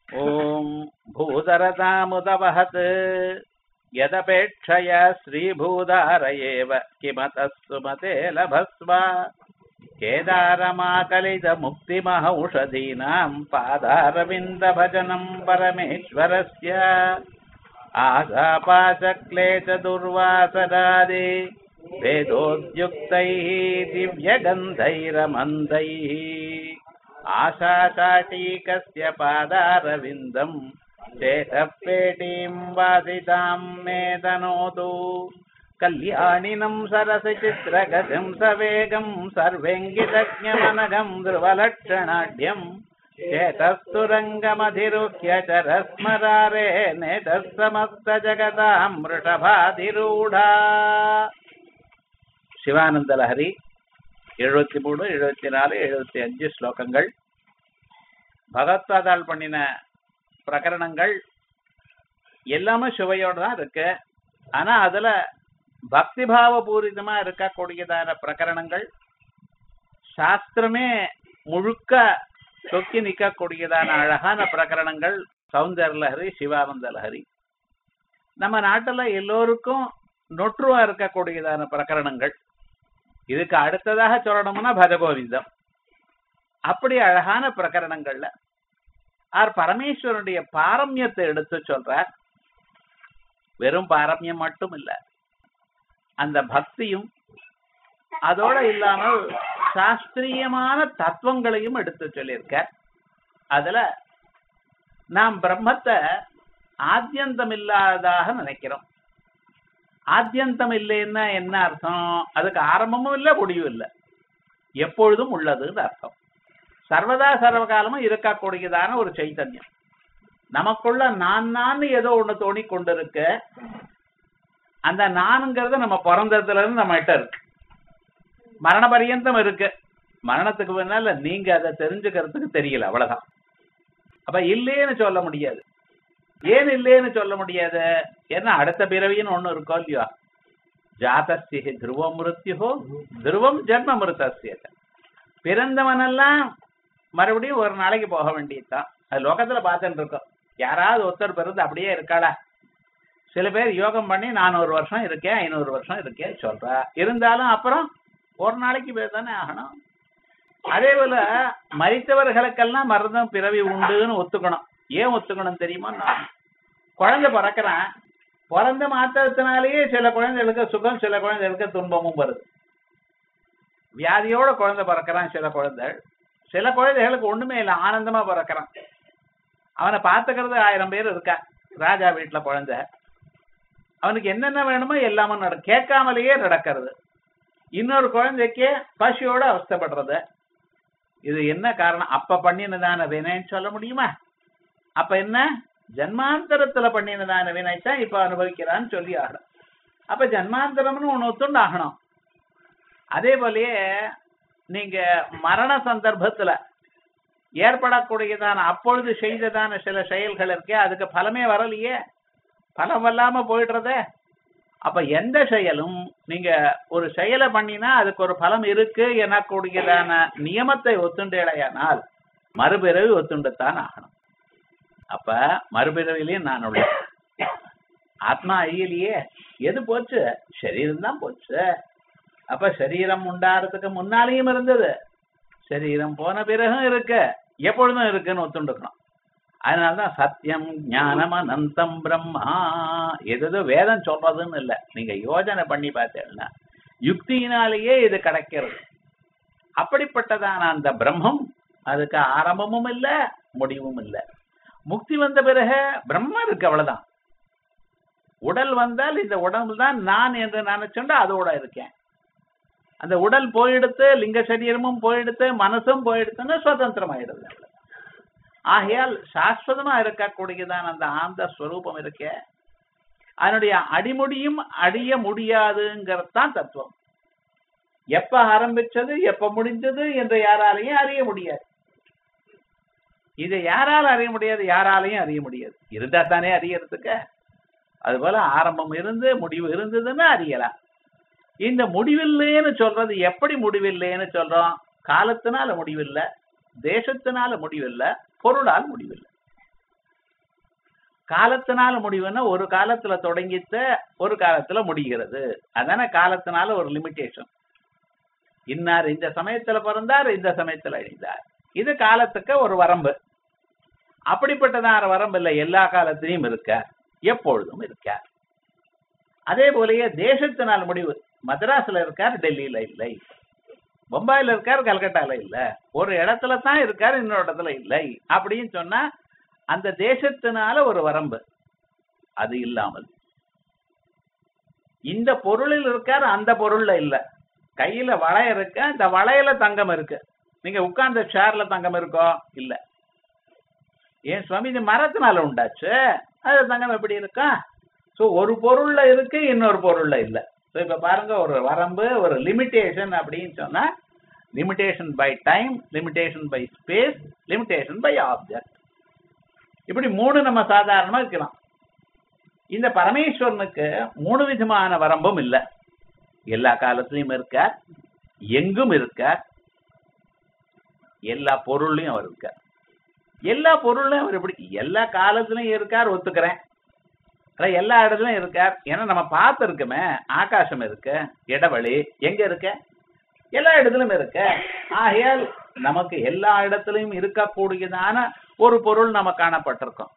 ॐ भूधरतामुदवहत् यदपेक्षया श्रीभूधार एव किमतः सुमते लभस्व केदारमाकलितमुक्तिमहौषधीनाम् पादारविन्दभजनम् परमेश्वरस्य आशापाचक्लेशदुर्वासरादि वेदोद्युक्तैः दिव्यगन्धैरमन्दैः आशाचाटीकस्य पादारविन्दम् चेतपेटीम् वासिताम् मे तनोतु कल्याणिनम् सरसि चित्रगतिम् सवेगम् सर्वेङ्गितज्ञमनघम् ध्रुवलक्षणाढ्यम् चेतस्तु रङ्गमधिरुह्य चरस्मरारे नेतः समस्तजगताम् वृषभाधिरूढा சிவானந்த லஹரி எழுபத்தி மூணு எழுபத்தி நாலு எழுபத்தி அஞ்சு ஸ்லோகங்கள் பகவத்பாதால் பண்ணின பிரகரணங்கள் எல்லாமே சுவையோடு தான் இருக்கு ஆனா அதுல பக்திபாவ பூரிதமா இருக்கக்கூடியதான பிரகரணங்கள் சாஸ்திரமே முழுக்க சொக்கி நிற்கக்கூடியதான அழகான பிரகரணங்கள் சௌந்தர லஹரி சிவானந்த லஹரி நம்ம நாட்டுல எல்லோருக்கும் நொற்றுவா இருக்கக்கூடியதான பிரகரணங்கள் இதுக்கு அடுத்ததாக சொல்லணும்னா பஜகோவிந்தம் அப்படி அழகான பிரகரணங்கள்ல ஆர் பரமேஸ்வரனுடைய பாரம்யத்தை எடுத்து சொல்றார் வெறும் பாரம்யம் மட்டும் இல்ல அந்த பக்தியும் அதோட இல்லாமல் சாஸ்திரியமான தத்துவங்களையும் எடுத்து சொல்லியிருக்க அதுல நாம் பிரம்மத்தை ஆத்தியந்தம் இல்லாததாக நினைக்கிறோம் ஆத்தியந்தம் இல்லைன்னா என்ன அர்த்தம் அதுக்கு ஆரம்பமும் இல்லை முடிவும் இல்லை எப்பொழுதும் உள்ளதுன்னு அர்த்தம் சர்வதா சர்வகாலமும் இருக்கக்கூடியதான ஒரு சைத்தன்யம் நமக்குள்ள நான் நான் ஏதோ ஒண்ணு தோணி கொண்டிருக்கு அந்த நானுங்கிறது நம்ம பிறந்ததுல இருந்து நம்ம கிட்ட இருக்கு மரண பரியந்தம் இருக்கு மரணத்துக்கு முன்னால நீங்க அதை தெரிஞ்சுக்கிறதுக்கு தெரியல அவ்வளவுதான் அப்ப இல்லைன்னு சொல்ல முடியாது ஏன் இல்லைன்னு சொல்ல முடியாது ஏன்னா அடுத்த பிறவின்னு ஒண்ணு இருக்கோ இல்லையோ ஜாதஸ்தி துருவம் மிருத்யுஹோ துருவம் ஜென்ம மிருதஸ்ய பிறந்தவனெல்லாம் மறுபடியும் ஒரு நாளைக்கு போக வேண்டியதுதான் அது லோகத்துல பார்த்துட்டு இருக்கோம் யாராவது ஒருத்தர் பிறந்து அப்படியே இருக்காளா சில பேர் யோகம் பண்ணி நானூறு வருஷம் இருக்கேன் ஐநூறு வருஷம் இருக்கேன் சொல்றா இருந்தாலும் அப்புறம் ஒரு நாளைக்கு பேர் தானே ஆகணும் அதே போல மறித்தவர்களுக்கெல்லாம் மருந்தம் பிறவி உண்டுன்னு ஒத்துக்கணும் ஏன் ஒத்துக்கணும் தெரியுமா நான் குழந்தை பிறக்கிறான் பிறந்த மாத்திரத்தினாலேயே சில குழந்தைகளுக்கு சுகம் சில குழந்தைகளுக்கு துன்பமும் வருது வியாதியோட குழந்தை பிறக்கிறான் சில குழந்தைகள் சில குழந்தைகளுக்கு ஒண்ணுமே இல்லை ஆனந்தமா பிறக்கிறான் அவனை பார்த்துக்கிறது ஆயிரம் பேர் இருக்கா ராஜா வீட்டுல குழந்தை அவனுக்கு என்னென்ன வேணுமோ எல்லாமே நட கேட்காமலேயே நடக்கிறது இன்னொரு குழந்தைக்கு பசியோட அவஸ்தப்படுறது இது என்ன காரணம் அப்ப பண்ணினதான வினைன்னு சொல்ல முடியுமா அப்ப என்ன ஜன்மாந்தரத்துல பண்ணினதான வினைத்தான் இப்ப அனுபவிக்கிறான்னு சொல்லி ஆகணும் அப்ப ஜன்மாந்தரம்னு ஒண்ணு ஒத்துண்டு ஆகணும் அதே போலயே நீங்க மரண சந்தர்ப்பத்துல ஏற்படக்கூடியதான அப்பொழுது செய்ததான சில செயல்கள் இருக்கே அதுக்கு பலமே வரலையே பலம் இல்லாம போயிடுறதே அப்ப எந்த செயலும் நீங்க ஒரு செயலை பண்ணினா அதுக்கு ஒரு பலம் இருக்கு எனக்கூடியதான நியமத்தை ஒத்துண்டேடையானால் மறுபிறவி ஒத்துண்டுத்தான் ஆகணும் அப்ப மறுபிறவிலையும் நான் உள்ள ஆத்மா அழியலையே எது போச்சு சரீரம் தான் போச்சு அப்ப சரீரம் உண்டாறதுக்கு முன்னாலேயும் இருந்தது சரீரம் போன பிறகும் இருக்கு எப்பொழுதும் இருக்குன்னு ஒத்துண்டுக்கணும் அதனாலதான் சத்தியம் ஞானம் அனந்தம் பிரம்மா எதோ வேதம் சொல்றதுன்னு இல்லை நீங்க யோஜனை பண்ணி பார்த்தீங்கன்னா யுக்தியினாலேயே இது கிடைக்கிறது அப்படிப்பட்டதான அந்த பிரம்மம் அதுக்கு ஆரம்பமும் இல்லை முடிவும் இல்லை முக்தி வந்த பிறகு பிரம்மம் இருக்கு அவ்வளவுதான் உடல் வந்தால் இந்த உடம்பு தான் நான் என்று நினைச்சுண்டு அதோட இருக்கேன் அந்த உடல் போயிடுத்து லிங்க சரீரமும் போயிடுத்து மனசும் போயிடுத்துன்னு சுதந்திரம் ஆயிடுது ஆகையால் சாஸ்வதமா இருக்கக்கூடியதான் அந்த ஆந்த ஸ்வரூபம் இருக்கே அதனுடைய அடிமுடியும் அடிய முடியாதுங்கிறது தான் தத்துவம் எப்ப ஆரம்பிச்சது எப்ப முடிஞ்சது என்று யாராலையும் அறிய முடியாது இதை யாரால அறிய முடியாது யாராலையும் அறிய முடியாது இருந்தா தானே அறியறதுக்கு அது போல ஆரம்பம் இருந்து முடிவு இருந்ததுன்னா அறியலாம் இந்த முடிவில்லைன்னு சொல்றது எப்படி முடிவில்லைன்னு சொல்றோம் காலத்தினால முடிவில்லை தேசத்தினால முடிவில்லை பொருளால் முடிவில்லை காலத்தினால முடிவுன்னா ஒரு காலத்துல தொடங்கித்த ஒரு காலத்துல முடிகிறது அதானே காலத்தினால ஒரு லிமிட்டேஷன் இன்னார் இந்த சமயத்துல பிறந்தார் இந்த சமயத்துல அழிந்தார் இது காலத்துக்கு ஒரு வரம்பு அப்படிப்பட்டதான வரம்பு இல்லை எல்லா காலத்திலையும் இருக்கார் எப்பொழுதும் இருக்கார் அதே போலயே தேசத்தினால் முடிவு மദ്രാஸ்ல இருக்கார் டெல்லியில இல்லை பொம்பாயில இருக்கார் கல்கட்டால இல்ல ஒரு இடத்துல தான் இருக்கார் இன்னொரு இடத்துல இல்லை அப்படின்னு சொன்னா அந்த தேசத்தினால ஒரு வரம்பு அது இல்லாமல் இந்த பொருளில் இருக்கார் அந்த பொருள்ல இல்ல கையில வளைய இருக்கு இந்த வளையல தங்கம் இருக்கு நீங்க உட்கார்ந்த சேர்ல தங்கம் இருக்கோ இல்ல ஏன் சுவாமி இது மரத்தினால உண்டாச்சு அது தங்கம் எப்படி இருக்கா சோ ஒரு பொருள்ல இருக்கு இன்னொரு பொருள்ல இல்ல சோ இப்ப பாருங்க ஒரு வரம்பு ஒரு லிமிட்டேஷன் அப்படின்னு சொன்னா limitation by time limitation by space limitation by object இப்படி மூணு நம்ம சாதாரணமா இருக்கலாம் இந்த பரமேஸ்வரனுக்கு மூணு விதமான வரம்பும் இல்ல எல்லா காலத்திலையும் இருக்கார் எங்கும் இருக்கார் எல்லா பொருள்லயும் அவர் இருக்கார் எல்லா பொருள்லயும் அவர் எப்படி எல்லா காலத்திலயும் இருக்கார் ஒத்துக்கிறேன் ஆனா எல்லா இடத்துலயும் இருக்கார் ஏன்னா நம்ம பார்த்திருக்கோமே ஆகாசம் இருக்கு இடவெளி எங்க இருக்க எல்லா இடத்துலயும் இருக்க ஆகையால் நமக்கு எல்லா இடத்துலயும் இருக்கக்கூடியதான ஒரு பொருள் நம்ம காணப்பட்டிருக்கோம்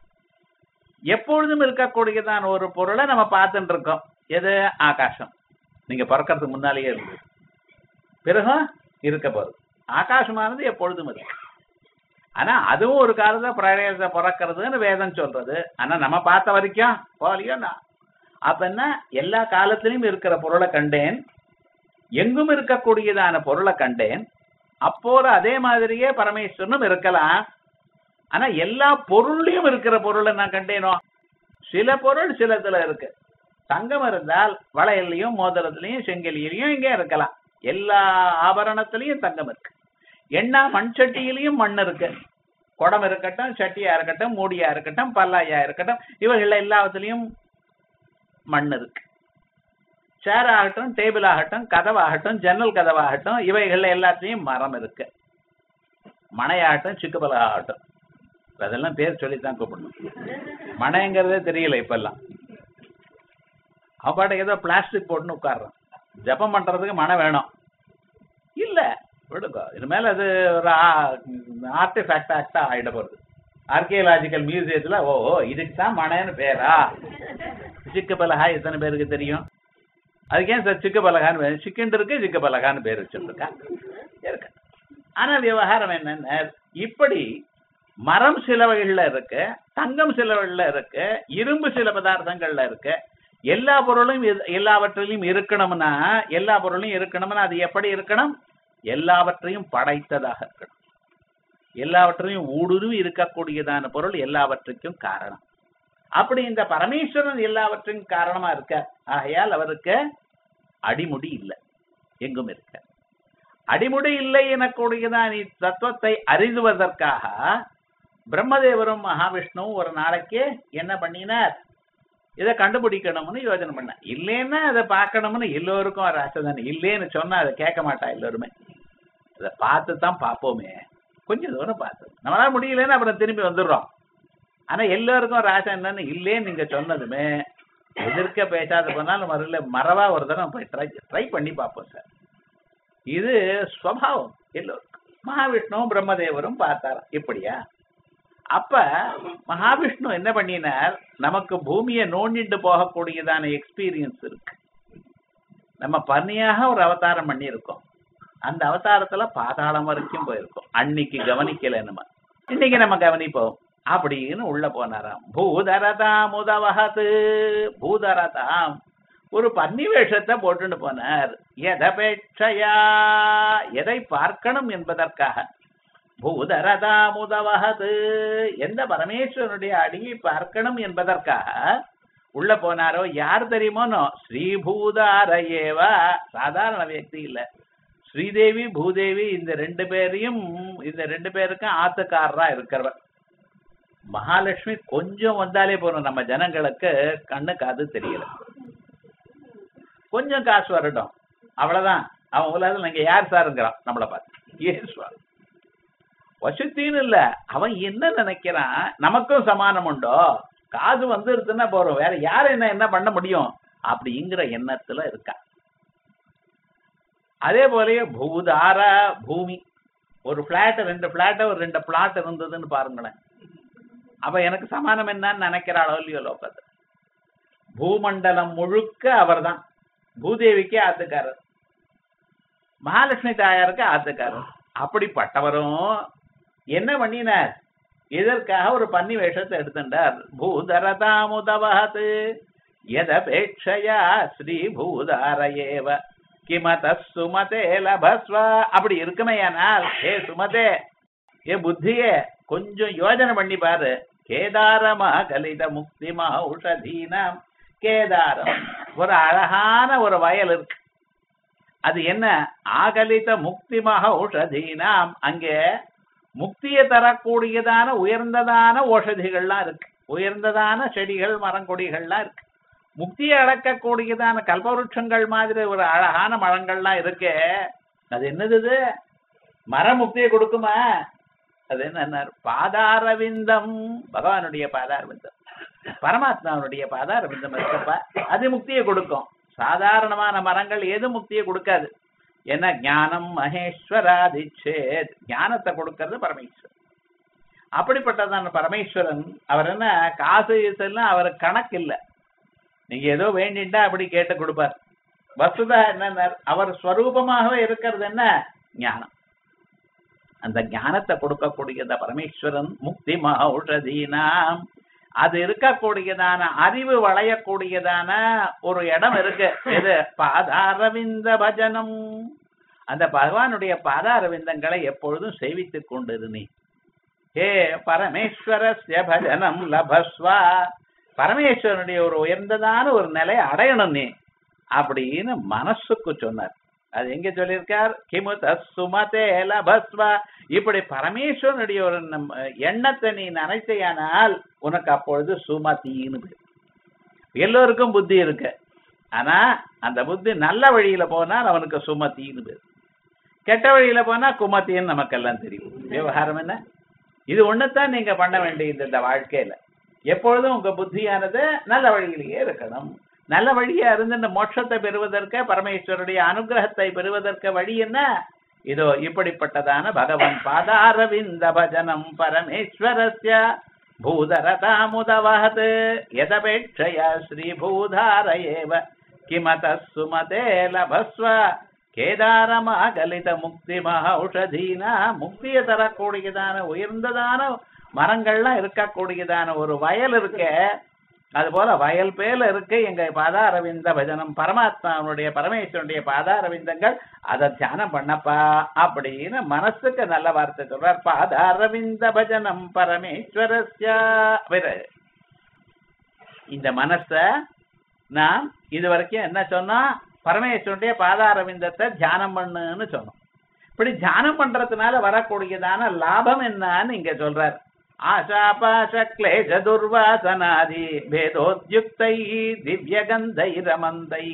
எப்பொழுதும் இருக்கக்கூடியதான ஒரு பொருளை நம்ம பார்த்துட்டு இருக்கோம் எது ஆகாசம் நீங்க பிறக்கிறதுக்கு முன்னாலேயே இருந்து பிறகும் இருக்க போகுது ஆகாசமானது எப்பொழுதும் இருக்கு ஆனா அதுவும் ஒரு காலத்துல பிரளயத்தை பிறக்கிறதுன்னு வேதம் சொல்றது ஆனா நம்ம பார்த்த வரைக்கும் போலியோ நான் அப்ப என்ன எல்லா காலத்திலும் இருக்கிற பொருளை கண்டேன் எங்கும் இருக்கக்கூடியதான பொருளை கண்டேன் அப்போது அதே மாதிரியே பரமேஸ்வரனும் இருக்கலாம் ஆனா எல்லா பொருள்லயும் இருக்கிற பொருளை நான் கண்டேனோ சில பொருள் சிலத்துல இருக்கு தங்கம் இருந்தால் வளையல்லையும் மோதிரத்திலையும் செங்கலியிலையும் இங்கே இருக்கலாம் எல்லா ஆபரணத்திலையும் தங்கம் இருக்கு எண்ணா மண் சட்டியிலையும் மண் இருக்கு குடம் இருக்கட்டும் சட்டியா இருக்கட்டும் மூடியா இருக்கட்டும் பல்லாயா இருக்கட்டும் இவைகள் எல்லாத்துலயும் மண் இருக்கு சேர் ஆகட்டும் டேபிள் ஆகட்டும் கதவாகட்டும் ஜன்னல் கதவாகட்டும் இவைகள் எல்லாத்துலயும் மரம் இருக்கு மனையாகட்டும் சிக்குபல ஆகட்டும் அதெல்லாம் பேர் சொல்லித்தான் கூப்பிடணும் மனைங்கிறதே தெரியல இப்பெல்லாம் அப்பாட்ட ஏதோ பிளாஸ்டிக் போட்டுன்னு உட்கார்றான் ஜபம் பண்றதுக்கு மனை வேணும் இல்ல விடுங்க இனிமேல் அது ஒரு ஆர்டிஃபேக்ட் ஆக்டா ஆயிட போறது ஆர்கியலாஜிக்கல் மியூசியத்துல ஓ இதுக்கு தான் மனைன்னு பேரா சிக்கு பலகா எத்தனை பேருக்கு தெரியும் அதுக்கு ஏன் சார் சிக்கு பலகான்னு பேர் சிக்கன் இருக்கு சிக்கு பலகான்னு பேர் வச்சிருக்கா இருக்கு ஆனா விவகாரம் என்னன்னா இப்படி மரம் சில வகைகள்ல இருக்கு தங்கம் சில வகைகள்ல இருக்கு இரும்பு சில பதார்த்தங்கள்ல இருக்கு எல்லா பொருளும் எது- எல்லாவற்றிலும் இருக்கணும்னா எல்லா பொருளும் இருக்கணும்னா அது எப்படி இருக்கணும் எல்லாவற்றையும் படைத்ததாக இருக்கணும் எல்லாவற்றையும் ஊடுருவி இருக்கக்கூடியதான பொருள் எல்லாவற்றுக்கும் காரணம் அப்படி இந்த பரமேஸ்வரன் எல்லாவற்றுக்கும் காரணமா இருக்க ஆகையால் அவருக்கு அடிமுடி இல்லை எங்கும் இருக்க அடிமுடி இல்லை எனக்கூடியதான் தத்துவத்தை அறிதுவதற்காக பிரம்மதேவரும் மகாவிஷ்ணுவும் ஒரு நாளைக்கு என்ன பண்ணினார் இதை கண்டுபிடிக்கணும்னு யோசனை பண்ண இல்லைன்னா அதை பார்க்கணும்னு எல்லோருக்கும் ஒரு ஆசை தானே இல்லைன்னு சொன்னா அதை கேட்க மாட்டா எல்லோருமே அதை பார்த்து தான் பார்ப்போமே கொஞ்சம் தூரம் பார்த்து நம்மளால முடியலன்னு அப்புறம் திரும்பி வந்துடுறோம் ஆனா எல்லாருக்கும் ஒரு ஆசை என்னன்னு இல்லேன்னு நீங்க சொன்னதுமே எதிர்க்க பேசாத போனாலும் மறுல மறவா ஒரு தடவை போய் ட்ரை ட்ரை பண்ணி பார்ப்போம் சார் இது ஸ்வபாவம் எல்லோருக்கும் மகாவிஷ்ணுவும் பிரம்மதேவரும் பார்த்தாராம் இப்படியா அப்ப மகாவிஷ்ணு என்ன பண்ணினார் நமக்கு பூமியை நோண்டிட்டு போகக்கூடியதான எக்ஸ்பீரியன்ஸ் இருக்கு நம்ம பன்னியாக ஒரு அவதாரம் பண்ணியிருக்கோம் அந்த அவதாரத்துல பாதாளம் வரைக்கும் போயிருக்கோம் அன்னைக்கு கவனிக்கல நம்ம இன்னைக்கு நம்ம கவனிப்போம் அப்படின்னு உள்ள போனாராம் பூதரதாம் உதவகத்து பூதரதாம் ஒரு பன்னி வேஷத்தை போட்டுட்டு போனார் எதபேட்சையா எதை பார்க்கணும் என்பதற்காக பூதரதாமுதவகது எந்த பரமேஸ்வரனுடைய அடியை பார்க்கணும் என்பதற்காக உள்ள போனாரோ யார் தெரியுமோனோ ஸ்ரீபூதாரையேவா சாதாரண வியக்தி இல்ல ஸ்ரீதேவி பூதேவி இந்த ரெண்டு பேரையும் இந்த ரெண்டு பேருக்கும் ஆத்துக்காரரா இருக்கிறவர் மகாலட்சுமி கொஞ்சம் வந்தாலே போதும் நம்ம ஜனங்களுக்கு கண்ணுக்கு அது தெரியல கொஞ்சம் காசு வரட்டும் அவ்வளவுதான் அவன் உலகத்தில் நீங்க யார் சாருங்கிறான் நம்மளை பார்த்து ஏன் சுவாமி வசத்தின்னு இல்ல அவன் என்ன நினைக்கிறான் நமக்கும் சமானம் உண்டோ காசு வந்துருச்சுன்னா போறோம் வேற யார் என்ன என்ன பண்ண முடியும் அப்படிங்கிற எண்ணத்துல இருக்கா அதே போலயே பூதார பூமி ஒரு பிளாட் ரெண்டு பிளாட் ஒரு ரெண்டு பிளாட் இருந்ததுன்னு பாருங்களேன் அப்ப எனக்கு சமானம் என்னன்னு நினைக்கிறாளோ இல்லையோ லோகத்தை பூமண்டலம் முழுக்க அவர்தான் பூதேவிக்கு ஆத்துக்காரர் மகாலட்சுமி தாயாருக்கு ஆத்துக்காரர் அப்படிப்பட்டவரும் என்ன பண்ணினார் இதற்காக ஒரு பன்னி வேஷத்தை எடுத்துட்டார் பூதரதாமுதவஹத் எதபேட்சையா ஸ்ரீ பூதார ஏவ கிமத சுமதே லபஸ்வ அப்படி இருக்குமேயானால் ஏ சுமதே ஏ புத்தியே கொஞ்சம் யோஜனை பண்ணி பாரு கேதாரமா கலித முக்தி மௌஷதீனாம் கேதாரம் ஒரு அழகான ஒரு வயல் இருக்கு அது என்ன ஆகலித முக்தி மகௌஷதீனாம் அங்கே முக்தியை தரக்கூடியதான உயர்ந்ததான ஓஷதிகள்லாம் இருக்கு உயர்ந்ததான செடிகள் மரங்கொடிகள்லாம் இருக்கு முக்தியை அடக்கக்கூடியதான கல்பவருஷங்கள் மாதிரி ஒரு அழகான மரங்கள்லாம் இருக்கே அது என்னது இது மரம் முக்தியை கொடுக்குமா அது என்ன பாதாரவிந்தம் பகவானுடைய பாதாரவிந்தம் பரமாத்மாவுடைய பாதாரவிந்தம் இருக்கப்பா அது முக்தியை கொடுக்கும் சாதாரணமான மரங்கள் எது முக்தியை கொடுக்காது என்ன ஞானம் மகேஸ்வராதிச்சேத் ஞானத்தை கொடுக்கறது பரமேஸ்வரன் அப்படிப்பட்டதான பரமேஸ்வரன் அவர் என்ன காசு இதெல்லாம் அவருக்கு கணக்கு இல்லை நீங்க ஏதோ வேண்டிட்டா அப்படி கேட்டு கொடுப்பார் வசுதா என்ன அவர் ஸ்வரூபமாகவே இருக்கிறது என்ன ஞானம் அந்த ஞானத்தை கொடுக்கக்கூடிய அந்த பரமேஸ்வரன் முக்தி மகௌஷதீனாம் அது இருக்கக்கூடியதான அறிவு வளையக்கூடியதான ஒரு இடம் இருக்கு இது பாதாரவிந்த பஜனம் அந்த பகவானுடைய பாதாரவிந்தங்களை எப்பொழுதும் சேவித்துக் கொண்டிரு நீ ஹே பரமேஸ்வரஸ்ய பஜனம் லபஸ்வா பரமேஸ்வரனுடைய ஒரு உயர்ந்ததான ஒரு நிலையை அடையணும் நீ அப்படின்னு மனசுக்கு சொன்னார் அது எங்க சொல்லியிருக்கார் கிமு தசுமதே லபஸ்வா இப்படி பரமேஸ்வரனுடைய ஒரு நம்ம எண்ணத்தை நீ நினைச்சையானால் உனக்கு அப்பொழுது சுமதின்னு பேர் எல்லோருக்கும் புத்தி இருக்கு ஆனா அந்த புத்தி நல்ல வழியில போனால் அவனுக்கு சுமதின்னு பேர் கெட்ட வழியில போனா குமத்தின்னு நமக்கெல்லாம் தெரியும் விவகாரம் என்ன இது ஒண்ணுதான் நீங்க பண்ண வேண்டியது இந்த வாழ்க்கையில எப்பொழுதும் உங்க புத்தியானது நல்ல வழியிலேயே இருக்கணும் நல்ல வழியா இருந்து இந்த மோட்சத்தை பெறுவதற்கு பரமேஸ்வருடைய அனுகிரகத்தை பெறுவதற்கு வழி என்ன இதோ இப்படிப்பட்டதான பகவன் பாதாரவிந்த பஜனம் பரமேஸ்வரஸ்ய பூதரதாமுதவஹத் யதபேட்சயா ஸ்ரீபூதார ஏவ கிமத சுமதே லபஸ்வ கேதாரமாகலித முக்தி மகௌஷதீனா முக்தியை தரக்கூடியதான உயர்ந்ததான மரங்கள்லாம் இருக்கக்கூடியதான ஒரு வயல் இருக்க அது போல வயல் பேல இருக்கு எங்க பாதாரவிந்த பஜனம் பரமாத்மாவுடைய பரமேஸ்வரனுடைய பாதாரவிந்தங்கள் அதை தியானம் பண்ணப்பா அப்படின்னு மனசுக்கு நல்ல வார்த்தை சொல்றார் பாதாரவிந்த பஜனம் பரமேஸ்வரஸ்ய பிறகு இந்த மனச நாம் இது வரைக்கும் என்ன சொன்னோம் பரமேஸ்வரனுடைய பாதாரவிந்தத்தை தியானம் பண்ணுன்னு சொன்னோம் இப்படி தியானம் பண்றதுனால வரக்கூடியதான லாபம் என்னன்னு இங்க சொல்றார் ஆசாபாச கிளேஷ துர்வாசனாதி வேதோத்யுக்தை திவ்யகந்தைரமந்தை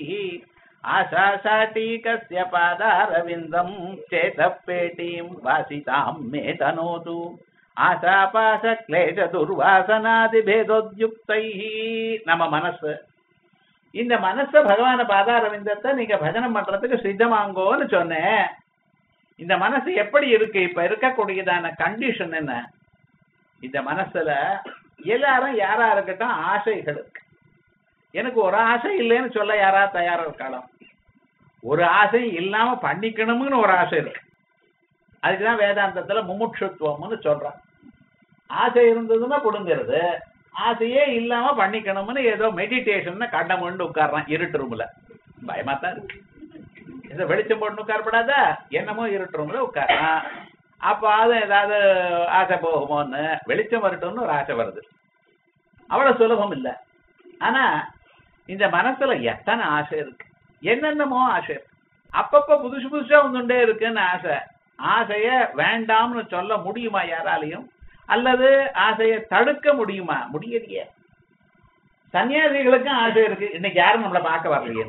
ஆசாசாட்டீகஸ்ய பாதாரவிந்தம் சேதப்பேட்டீம் வாசிதாம் மே தனோது ஆசாபாச கிளேஷ துர்வாசனாதி பேதோத்யுக்தை நம்ம மனசு இந்த மனச பகவான பாதாரவிந்தத்தை நீங்க பஜனம் பண்றதுக்கு சித்தமாங்கோன்னு சொன்னேன் இந்த மனசு எப்படி இருக்கு இப்ப இருக்கக்கூடியதான கண்டிஷன் என்ன இந்த மனசுல எல்லாரும் யாரா இருக்கட்டும் ஆசைகள் இருக்கு எனக்கு ஒரு ஆசை இல்லைன்னு சொல்ல யாரா தயாரா இருக்கலாம் ஒரு ஆசை இல்லாம பண்ணிக்கணும்னு ஒரு ஆசை இருக்கு அதுக்குதான் வேதாந்தத்துல முமுட்சுத்துவம்னு சொல்றான் ஆசை இருந்ததுன்னா புடுங்கிறது ஆசையே இல்லாம பண்ணிக்கணும்னு ஏதோ மெடிடேஷன் கண்டமுண்டு உட்கார்றான் இருட்டு ரூம்ல பயமா தான் இருக்கு இதை வெளிச்சம் போட்டு உட்காரப்படாதா என்னமோ இருட்டு ரூம்ல உட்காரான் அப்ப அது ஏதாவது ஆசை போகுமோன்னு வெளிச்சம் வரட்டும்னு ஒரு ஆசை வருது அவ்வளவு சுலபம் இல்ல ஆனா இந்த மனசுல எத்தனை ஆசை இருக்கு என்னென்னமோ ஆசை இருக்கு அப்பப்ப புதுசு புதுசா வந்துட்டே இருக்குன்னு ஆசை ஆசைய வேண்டாம்னு சொல்ல முடியுமா யாராலையும் அல்லது ஆசையை தடுக்க முடியுமா முடியலையே சன்னியாசிகளுக்கும் ஆசை இருக்கு இன்னைக்கு யாரும் நம்மளை பார்க்க வரலையே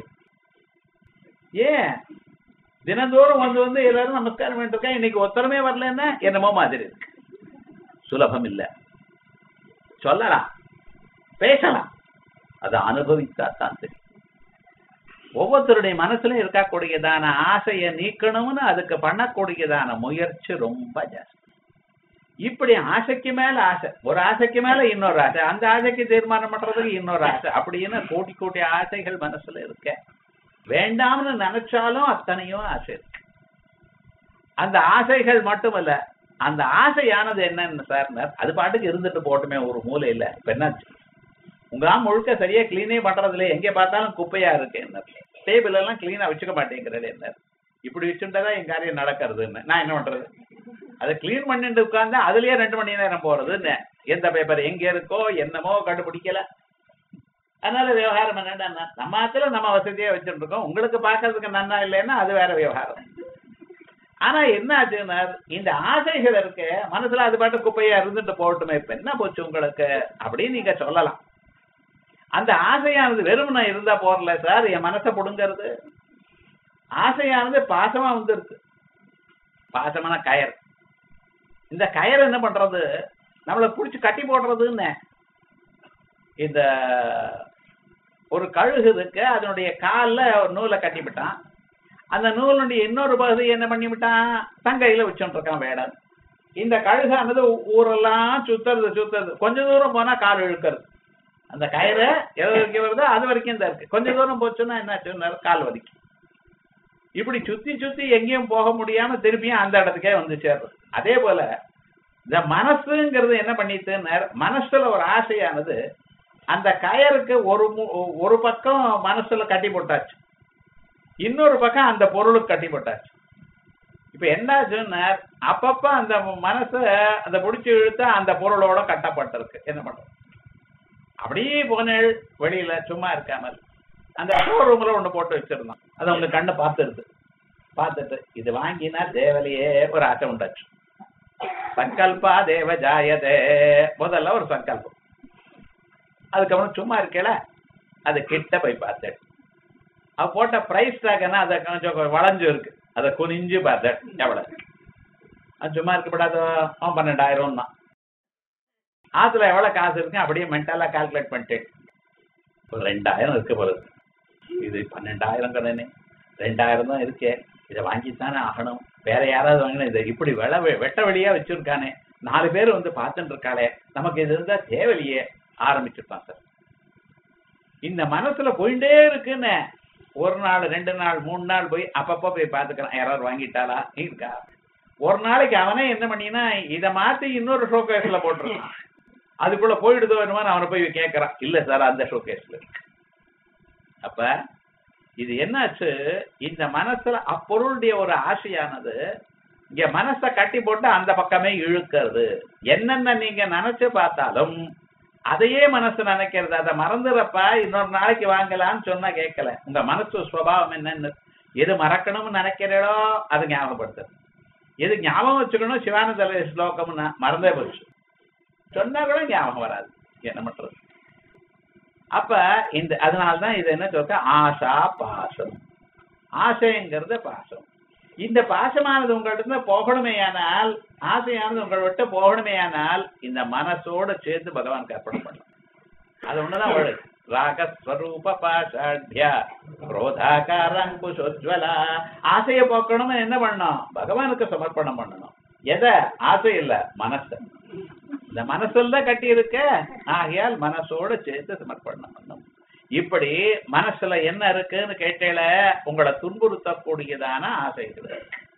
ஏன் தினந்தோறும் வந்து வந்து எல்லாரும் நமஸ்காரம் பண்ணிருக்கேன் இன்னைக்கு ஒத்தரமே வரலன்னா என்னமோ மாதிரி இருக்கு சுலபம் இல்ல சொல்லலாம் பேசலாம் அதை அனுபவித்தா தான் தெரியும் ஒவ்வொருத்தருடைய மனசுல இருக்கக்கூடியதான ஆசையை நீக்கணும்னு அதுக்கு பண்ணக்கூடியதான முயற்சி ரொம்ப ஜாஸ்தி இப்படி ஆசைக்கு மேல ஆசை ஒரு ஆசைக்கு மேல இன்னொரு ஆசை அந்த ஆசைக்கு தீர்மானம் பண்றதுக்கு இன்னொரு ஆசை அப்படின்னு கோடி கோடி ஆசைகள் மனசுல இருக்க வேண்டாம்னு நினைச்சாலும் அத்தனையும் ஆசை இருக்கு அந்த ஆசைகள் மட்டுமல்ல அந்த ஆசையானது என்னன்னு சார் அது பாட்டுக்கு இருந்துட்டு போட்டுமே ஒரு மூலை இல்ல இப்ப என்னாச்சு உங்க ஆம் முழுக்க சரியா கிளீனே பண்றது இல்லையே எங்க பார்த்தாலும் குப்பையா இருக்கு என்ன டேபிள் எல்லாம் கிளீனா வச்சுக்க மாட்டேங்கிறது என்ன இப்படி வச்சுட்டாதான் என் காரியம் நடக்கிறதுன்னு நான் என்ன பண்றது அதை கிளீன் பண்ணிட்டு உட்கார்ந்தா அதுலயே ரெண்டு மணி நேரம் போறதுன்னு எந்த பேப்பர் எங்க இருக்கோ என்னமோ கண்டுபிடிக்கல அதனால விவகாரம் என்னன்னா நம்ம ஆத்துல நம்ம வசதியா வச்சுட்டு இருக்கோம் உங்களுக்கு பாக்குறதுக்கு நன்னா இல்லைன்னா அது வேற விவகாரம் ஆனா என்ன ஆச்சுன்னா இந்த ஆசைகள் இருக்கு மனசுல அது பாட்டு குப்பையா இருந்துட்டு போகட்டுமே இப்ப என்ன போச்சு உங்களுக்கு அப்படின்னு நீங்க சொல்லலாம் அந்த ஆசையானது வெறுமனா இருந்தா போறல சார் என் மனசை புடுங்கிறது ஆசையானது பாசமா வந்துருது பாசமான கயர் இந்த கயர் என்ன பண்றது நம்மளை புடிச்சு கட்டி போடுறதுன்னு இந்த ஒரு கழுகு இருக்கு அதனுடைய கால்ல ஒரு நூலை கட்டிவிட்டான் அந்த நூலுடைய இன்னொரு பகுதி என்ன பண்ணிவிட்டான் தங்கையில வச்சுட்டு இருக்கான் வேடன் இந்த கழுகானது ஊரெல்லாம் சுத்துறது சுத்துறது கொஞ்ச தூரம் போனா கால் இழுக்கிறது அந்த கயிறு எது வரைக்கும் வருதோ அது வரைக்கும் தான் இருக்கு கொஞ்ச தூரம் போச்சுன்னா என்ன கால் வலிக்கும் இப்படி சுத்தி சுத்தி எங்கேயும் போக முடியாம திருப்பியும் அந்த இடத்துக்கே வந்து சேர்றது அதே போல இந்த மனசுங்கிறது என்ன பண்ணிட்டு மனசுல ஒரு ஆசையானது அந்த கயருக்கு ஒரு ஒரு பக்கம் மனசுல கட்டி போட்டாச்சு இன்னொரு பக்கம் அந்த பொருளுக்கு கட்டி போட்டாச்சு இப்ப என்னாச்சுன்னா அப்பப்ப அந்த மனச அந்த பிடிச்சி இழுத்தா அந்த பொருளோட கட்டப்பட்டிருக்கு என்ன பண்றது அப்படியே போனேள் வெளியில சும்மா இருக்காமல் அந்த ஷோரூம்ல ஒண்ணு போட்டு வச்சிருந்தோம் அதை உங்க கண்ணு பார்த்துருது பார்த்துட்டு இது வாங்கினா தேவலையே ஒரு ஆசை உண்டாச்சு சங்கல்பா தேவ ஜாயதே முதல்ல ஒரு சங்கல்பம் அதுக்கப்புறம் சும்மா இருக்கல அது கிட்ட போய் பார்த்தேன் அவ போட்ட பிரைஸ் டாக்னா அதை கொஞ்சம் வளைஞ்சு இருக்கு அதை குனிஞ்சு பார்த்தேன் எவ்வளவு அது சும்மா இருக்கப்படாதோ அவன் பன்னெண்டாயிரம் தான் ஆத்துல எவ்வளவு காசு இருக்கு அப்படியே மென்டலா கால்குலேட் பண்ணிட்டேன் ஒரு ரெண்டாயிரம் இருக்கு போல இது பன்னெண்டாயிரம் கடனே ரெண்டாயிரம் தான் இருக்கே இதை வாங்கித்தானே ஆகணும் வேற யாராவது வாங்கினா இதை இப்படி வெள வெட்ட வெளியா வச்சிருக்கானே நாலு பேர் வந்து பார்த்துட்டு இருக்காளே நமக்கு இது இருந்தா தேவையிலையே ஆரம்பிச்சிருப்பான் சார் இந்த மனசுல போயிட்டே இருக்குன்னு ஒரு நாள் ரெண்டு நாள் மூணு நாள் போய் அப்பப்போ போய் பார்த்துக்கிறான் யாராவது வாங்கிட்டாளா இருக்கா ஒரு நாளைக்கு அவனே என்ன பண்ணினா இதை மாத்தி இன்னொரு ஷோகேஸ்ல போட்டுருக்கான் அதுக்குள்ள போயிடுதோ என்னமோ அவனை போய் கேட்கறான் இல்ல சார் அந்த ஷோகேஸ்ல அப்ப இது என்னாச்சு இந்த மனசுல அப்பொருளுடைய ஒரு ஆசையானது இங்க மனச கட்டி போட்டு அந்த பக்கமே இழுக்கிறது என்னென்ன நீங்க நினைச்சு பார்த்தாலும் அதையே மனசு நினைக்கிறது அதை மறந்துறப்ப இன்னொரு நாளைக்கு வாங்கலாம்னு சொன்னா கேட்கல உங்க மனசு சுவாவம் என்னன்னு எது மறக்கணும்னு நினைக்கிறீடோ அது ஞாபகப்படுத்துறது எது ஞாபகம் வச்சுக்கணும் சிவானந்த ஸ்லோகம்னா மறந்தே போச்சு சொன்னா கூட ஞாபகம் வராது என்ன பண்றது அப்ப இந்த அதனால்தான் இது என்ன சொல்ற ஆசா பாசம் ஆசைங்கிறது பாசம் இந்த பாசமானது உங்கள்கிட்ட போகணுமேயானால் ஆசையானது உங்களை விட்டு போகணுமேயானால் இந்த மனசோட சேர்ந்து பகவானுக்கு அர்ப்பணம் பண்ணலாம் அது ஒண்ணுதான் வழி ராகஸ்வரூப பாஷாட்யா குரோதாகாரங்குஷோஜ்வலா ஆசைய போக்கணும்னு என்ன பண்ணணும் பகவானுக்கு சமர்ப்பணம் பண்ணணும் எதை ஆசை இல்ல மனசு இந்த மனசுல தான் கட்டி இருக்க ஆகையால் மனசோட சேர்த்து சமர்ப்பணம் பண்ணும் இப்படி மனசுல என்ன இருக்குன்னு கேட்டேல உங்களை துன்புறுத்தக்கூடியதான ஆசைகள்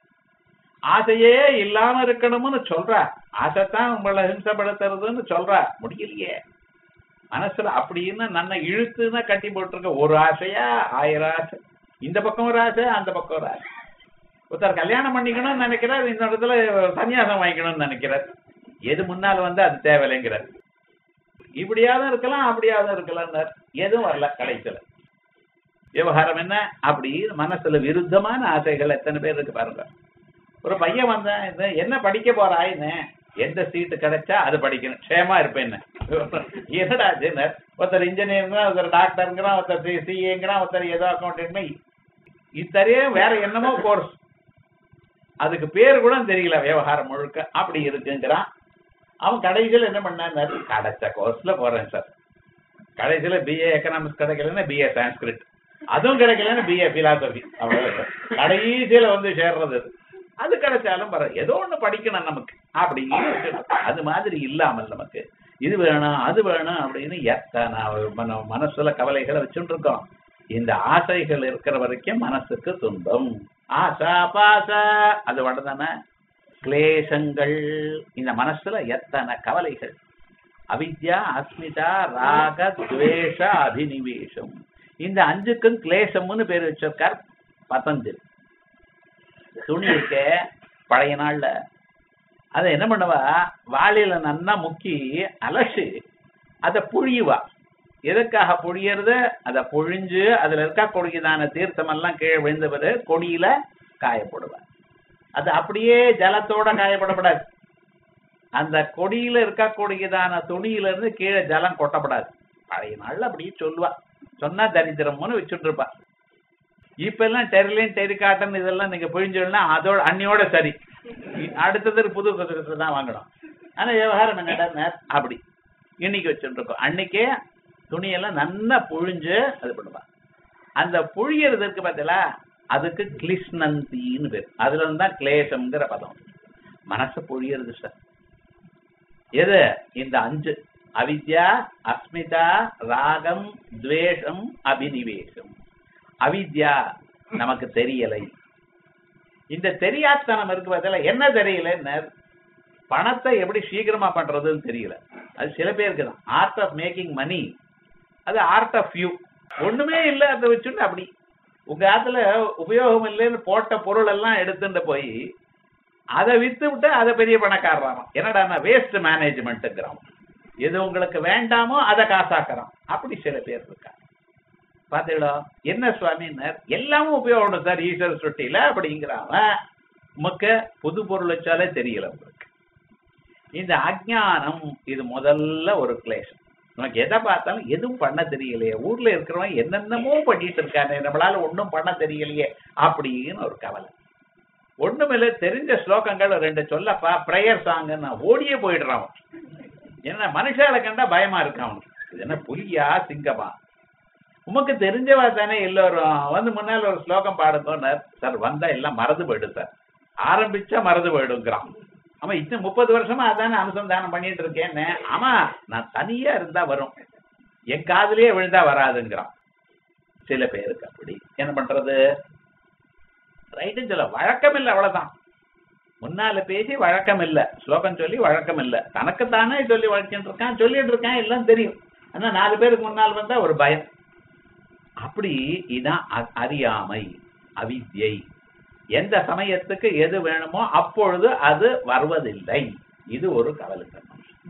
ஆசையே இல்லாம இருக்கணும்னு சொல்ற ஆசைத்தான் உங்களை ஹிம்சப்படுத்துறதுன்னு சொல்ற முடியலையே மனசுல அப்படின்னு நன்ன இழுத்துன்னா கட்டி போட்டிருக்க ஒரு ஆசையா ஆயிரம் ஆசை இந்த பக்கம் ஒரு ஆசை அந்த பக்கம் ஒரு ஆசை ஒருத்தர் கல்யாணம் பண்ணிக்கணும்னு நினைக்கிறார் இந்த இடத்துல சன்னியாசம் வாங்கிக்கணும்னு நினைக்கிறார் எது முன்னால் வந்து அது தேவையில்லைங்கிறார் இப்படியாவது இருக்கலாம் அப்படியாவது இருக்கலாம் எதுவும் வரல கடைசியில விவகாரம் என்ன அப்படி மனசுல விருத்தமான ஆசைகள் எத்தனை பேர் இருக்கு பாருங்க ஒரு பையன் வந்தான் இது என்ன படிக்க போறாயின்னு எந்த சீட்டு கிடைச்சா அது படிக்கணும் க்ஷேமா இருப்பேன் என்னடா ஜெனர் ஒருத்தர் இன்ஜினியருங்கிறான் ஒருத்தர் டாக்டருங்கிறான் ஒருத்தர் சிஏங்கிறான் ஒருத்தர் ஏதோ அக்கௌண்ட் இத்தரையே வேற என்னமோ கோர்ஸ் அதுக்கு பேர் கூட தெரியல விவகாரம் முழுக்க அப்படி இருக்குங்கிறான் அவன் கடைசியில் என்ன பண்ணான் கிடைச்ச கோர்ஸ்ல போறேன் சார் கடைசியில பிஏ எக்கனாமிக்ஸ் கிடைக்கலன்னா பிஏ சான்ஸ்கிரிட் அதுவும் கிடைக்கலன்னா பிஏ பிலாசபி அவ்வளவுதான் கடைசியில வந்து சேர்றது அது. அது கிடைச்சாலும் பரவாயில்ல ஏதோ ஒண்ணு படிக்கணும் நமக்கு அப்படின்னு வச்சுக்கணும். அது மாதிரி இல்லாமல் நமக்கு இது வேணும் அது வேணும் அப்படின்னு எத்தனை மன- மனசுல கவலைகளை வச்சுட்டு இருக்கோம் இந்த ஆசைகள் இருக்கிற வரைக்கும் மனசுக்கு துன்பம் ஆசா பாசா அது வடதானே கிளேசங்கள் இந்த மனசுல எத்தனை கவலைகள் அவித்யா அஸ்மிதா ராக துவேஷ அபினிவேஷம் இந்த அஞ்சுக்கும் கிளேசம்னு பேர் வச்சிருக்கார் பதஞ்சலி துணி இருக்க பழைய நாள்ல அதை என்ன பண்ணுவா வாளியில நன்னா முக்கி அலசி அதை புழியுவா எதுக்காக புழியறது அதை புழிஞ்சு அதுல இருக்கக்கூடியதான தீர்த்தம் எல்லாம் கீழே விழுந்தவர் கொடியில காயப்படுவா அது அப்படியே ஜலத்தோட காயப்படப்படாது அந்த கொடியில இருக்கக்கூடியதான துணியில இருந்து கீழே ஜலம் கொட்டப்படாது பழைய நாள்ல அப்படியே சொல்லுவா சொன்னா தரித்திரம்னு வச்சுட்டு இருப்பா இப்ப எல்லாம் டெரிலின் டெரிகாட்டன் இதெல்லாம் நீங்க புழிஞ்சோம்னா அதோட அன்னியோட சரி அடுத்தது புது புது தான் வாங்கணும் ஆனா விவகாரம் என்னடா அப்படி இன்னைக்கு வச்சுட்டு இருக்கோம் அன்னைக்கே துணியெல்லாம் நல்லா புழிஞ்சு அது பண்ணுவா அந்த புழியறது இருக்கு பார்த்தீங்களா அதுக்கு கிளிஷ்ணந்தின்னு பேர் அதுல இருந்து தான் கிளேசம்ங்கிற பதம் மனசு புழியறது சார் எது இந்த அஞ்சு அவித்யா அஸ்மிதா ராகம் துவேஷம் அபினிவேஷம் அவித்யா நமக்கு தெரியலை இந்த தெரியாத்தனம் இருக்கு பார்த்தல என்ன தெரியல பணத்தை எப்படி சீக்கிரமா பண்றதுன்னு தெரியல அது சில பேருக்கு தான் ஆர்ட் ஆஃப் மேக்கிங் மணி அது ஆர்ட் ஆஃப் யூ ஒண்ணுமே இல்ல அதை வச்சுட்டு அப்படி உங்க ஆத்துல உபயோகம் இல்லைன்னு போட்ட பொருள் எல்லாம் எடுத்துட்டு போய் அதை வித்து விட்டு அதை பெரிய பணக்காரராம் என்னடா வேஸ்ட் மேனேஜ்மெண்ட்டுங்கிறான் எது உங்களுக்கு வேண்டாமோ அதை காசாக்குறான் அப்படி சில பேர் இருக்காங்க பாத்தீங்களா என்ன சுவாமினர் எல்லாமும் உபயோகம் சார் ஈஸ்வர சுட்டியில அப்படிங்கிறாங்க உமக்கு புது பொருள் வச்சாலே தெரியல உங்களுக்கு இந்த அஜ்ஞானம் இது முதல்ல ஒரு கிளேஷம் நமக்கு எதை பார்த்தாலும் எதுவும் பண்ண தெரியலையே ஊர்ல இருக்கிறவன் என்னென்னமோ பண்ணிட்டு இருக்கானே நம்மளால ஒண்ணும் பண்ண தெரியலையே அப்படின்னு ஒரு கவலை ஒண்ணுமில்ல தெரிஞ்ச ஸ்லோகங்கள் ரெண்டு சொல்லப்பா பிரேயர் சாங்ன்னு ஓடியே போயிடுறான் அவன். என்ன மனுஷால கண்டா பயமா இருக்கு அவனுக்கு இது என்ன புலியா சிங்கமா உமக்கு தெரிஞ்சவா தானே எல்லோரும் வந்து முன்னால் ஒரு ஸ்லோகம் பாடுத்தோன்னார் சார் வந்தா எல்லாம் மறந்து போயிடும் சார் ஆரம்பிச்சா மறந்து போயிடுங்கிறான் ஆமா இன்னும் முப்பது வருஷமா அதானே அனுசந்தானம் பண்ணிட்டு இருக்கேன்னு ஆமா நான் தனியா இருந்தா வரும் என் காதுலயே விழுந்தா வராதுங்கிறான் சில பேருக்கு அப்படி என்ன பண்றது ரைட்டுன்னு சொல்ல வழக்கம் இல்லை அவ்வளவுதான் முன்னால பேசி வழக்கம் இல்ல ஸ்லோகம் சொல்லி வழக்கம் இல்ல தனக்குத்தானே சொல்லி வழக்கிட்டு இருக்கான் சொல்லிட்டு இருக்கான் எல்லாம் தெரியும் ஆனா நாலு பேருக்கு முன்னால் வந்தா ஒரு பயம் அப்படி இதான் அ- அறியாமை அவித்யை எந்த சமயத்துக்கு எது வேணுமோ அப்பொழுது அது வருவதில்லை இது ஒரு கவலைக்கண்ணம்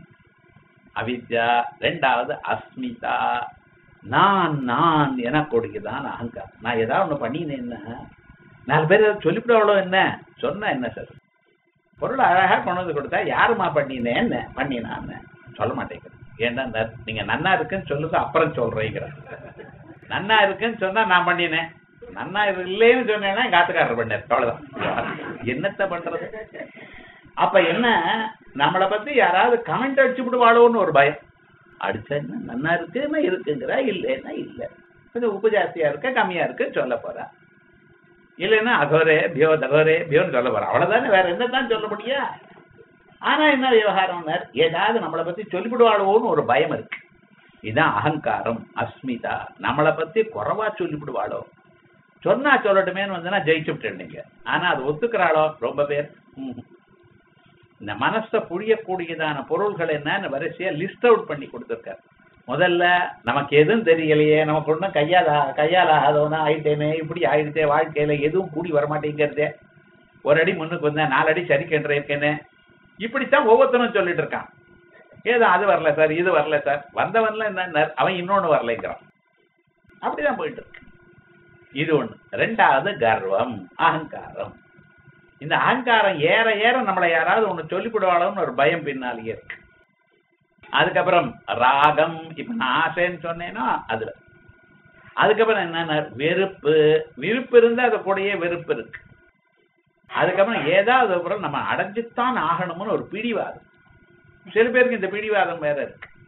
அவித்யா ரெண்டாவது அஸ்மிதா நான் நான் எனக்கூடியதான் அகங்காரம் நான் ஏதாவது ஒண்ணு பண்ணினேன்னா நாலு பேர் ஏதாவது சொல்லிவிடுவாளோ என்ன சொன்னா என்ன சார் பொருள் அழகா கொண்டு வந்து கொடுத்தா யாருமா பண்ணினேன்னு பண்ணினான்னு சொல்ல மாட்டேங்கிறேன் ஏன்னா ந- நீங்க நன்னா இருக்குன்னு சொல்லுது அப்புறம் சொல்றீங்கிற நன்னா இருக்குன்னு சொன்னா நான் பண்ணினேன் நன்னா இல்லைன்னு சொன்னேன்னா எங்க ஆத்துக்காரர் பண்ணார் அவ்வளவுதான் என்னத்த பண்றது அப்ப என்ன நம்மளை பத்தி யாராவது கமெண்ட் அடிச்சு விடுவாளோன்னு ஒரு பயம் அடிச்சா என்ன நன்னா இருக்குன்னா இருக்குங்கிற இல்லைன்னா இல்ல கொஞ்சம் உப்பு ஜாஸ்தியா இருக்க கம்மியா இருக்கு சொல்ல போறா இல்லைன்னா அகோரே பியோ தகோரே பியோன்னு சொல்ல போறா அவ்வளவுதானே வேற என்னதான் சொல்ல முடியா ஆனா என்ன விவகாரம்னார் ஏதாவது நம்மளை பத்தி சொல்லிவிடுவாளோன்னு ஒரு பயம் இருக்கு இதுதான் அகங்காரம் அஸ்மிதா நம்மளை பத்தி குறைவா சொல்லிவிடுவாளோ சொன்னா சொல்லட்டுமேன்னு வந்தனா ஜெயிச்சு விட்டுருந்தீங்க ஆனா அது ஒத்துக்கிறாளோ ரொம்ப பேர் ம்ஹும். இந்த மனசை புழியக்கூடியதான பொருள்கள் என்னன்னு வரிசையா லிஸ்ட் அவுட் பண்ணி கொடுத்துருக்காரு முதல்ல நமக்கு எதுவும் தெரியலையே நமக்கு ஒன்றும் கையால் ஆ- கையால் ஆகாதவனா ஆயிட்டேனே இப்படி ஆயிடுச்சே வாழ்க்கையில எதுவும் கூடி வரமாட்டேங்கிறதே ஒரு அடி முன்னுக்கு வந்தேன் நாலு அடி சரி கென்ற இருக்கேனே இப்படித்தான் ஒவ்வொருத்தனும் சொல்லிட்டு இருக்கான் ஏதோ அது வரல சார் இது வரல சார் வந்தவன்ல என்ன அவன் இன்னொன்னு வரலைங்கிறான் அப்படிதான் போயிட்டு இருக்கு இது ஒண்ணு ரெண்டாவது கர்வம் அகங்காரம் இந்த அகங்காரம் ஏற ஏற நம்மளை யாராவது ஒண்ணு சொல்லிவிடுவாளோன்னு ஒரு பயம் பின்னாலேயே இருக்கு அதுக்கப்புறம் ராகம் இப்ப நான் ஆசைன்னு சொன்னேனோ அதுல அதுக்கப்புறம் என்னன்னா வெறுப்பு விருப்பு இருந்தா அது கூடயே வெறுப்பு இருக்கு அதுக்கப்புறம் ஏதாவது அப்புறம் நம்ம அடைஞ்சுத்தான் ஆகணும்னு ஒரு பிடிவாதம் சில பேருக்கு இந்த பிடிவாதம் வேற இருக்கு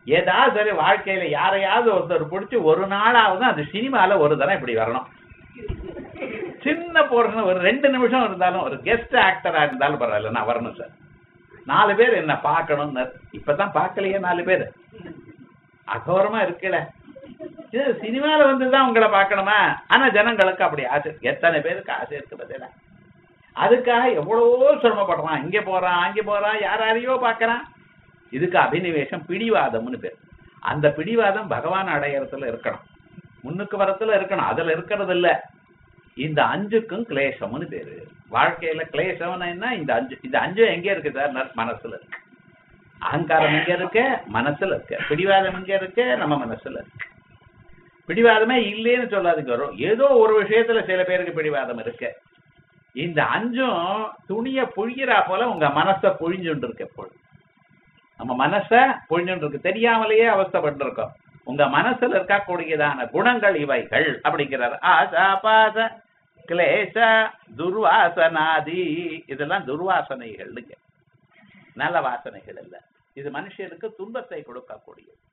ஏதாவது சரி வாழ்க்கையில யாரையாவது ஒருத்தர் பிடிச்சி ஒரு நாளாவது அது சினிமால ஒரு தரம் இப்படி வரணும் சின்ன போர்ஷன் ஒரு ரெண்டு நிமிஷம் இருந்தாலும் ஒரு கெஸ்ட் ஆக்டரா இருந்தாலும் பரவாயில்ல நான் வரணும் சார் நாலு பேர் என்ன பார்க்கணும்னு இப்பதான் பார்க்கலையே நாலு பேர் அகோரமா இருக்குல்ல இது சினிமால வந்துதான் உங்களை பார்க்கணுமா ஆனா ஜனங்களுக்கு அப்படி ஆசை எத்தனை பேருக்கு ஆசை இருக்கு பதில அதுக்காக எவ்வளவோ சிரமப்படுறான் இங்க போறான் அங்க போறான் யார் யாரையோ பார்க்கறான் இதுக்கு அபினிவேஷம் பிடிவாதம்னு பேர் அந்த பிடிவாதம் பகவான் அடையறதுல இருக்கணும் முன்னுக்கு வரத்துல இருக்கணும் அதுல இருக்கிறது இல்ல இந்த அஞ்சுக்கும் கிளேசம்னு பேரு வாழ்க்கையில கிளேசம்னா என்ன இந்த அஞ்சு இந்த அஞ்சு எங்க இருக்கு சார் ந- மனசுல இருக்கு அகங்காரம் எங்க இருக்கு மனசுல இருக்கு பிடிவாதம் எங்க இருக்கு நம்ம மனசுல இருக்கு பிடிவாதமே இல்லைன்னு சொல்லாதுங்க வரும் ஏதோ ஒரு விஷயத்துல சில பேருக்கு பிடிவாதம் இருக்கு இந்த அஞ்சும் துணிய புழிகிறா போல உங்க மனச புழிஞ்சுட்டு இருக்கு எப்பொழுது நம்ம மனச புழிஞ்சுட்டு இருக்கு தெரியாமலேயே அவஸ்தைப்பட்டு இருக்கோம் உங்க மனசுல இருக்கக்கூடியதான குணங்கள் இவைகள் அப்படிங்கிறார் ஆசா பாச கிளேச துர்வாசனாதி இதெல்லாம் துர்வாசனைகள்னுங்க நல்ல வாசனைகள் இல்ல இது மனுஷனுக்கு துன்பத்தை கொடுக்கக்கூடியது